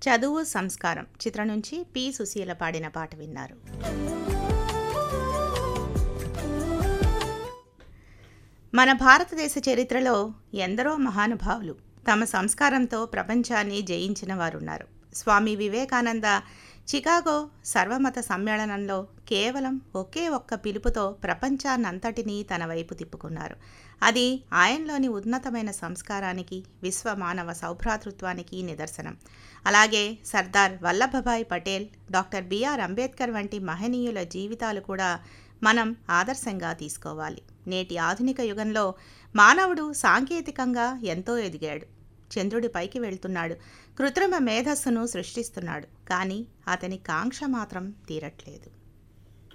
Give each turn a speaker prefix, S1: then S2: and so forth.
S1: చదువు సంస్కారం చిత్రం నుంచి పి సుశీల పాడిన పాట విన్నారు మన భారతదేశ చరిత్రలో ఎందరో మహానుభావులు తమ సంస్కారంతో ప్రపంచాన్ని జయించిన వారున్నారు స్వామి వివేకానంద చికాగో సర్వమత సమ్మేళనంలో కేవలం ఒకే ఒక్క పిలుపుతో ప్రపంచాన్నంతటినీ తన వైపు తిప్పుకున్నారు అది ఆయనలోని ఉన్నతమైన సంస్కారానికి విశ్వ మానవ సౌభ్రాతృత్వానికి నిదర్శనం అలాగే సర్దార్ వల్లభభాయ్ పటేల్ డాక్టర్ బిఆర్ అంబేద్కర్ వంటి మహనీయుల జీవితాలు కూడా మనం ఆదర్శంగా తీసుకోవాలి నేటి ఆధునిక యుగంలో మానవుడు సాంకేతికంగా ఎంతో ఎదిగాడు చంద్రుడి పైకి వెళ్తున్నాడు కృత్రిమ మేధస్సును సృష్టిస్తున్నాడు కానీ అతని కాంక్ష మాత్రం తీరట్లేదు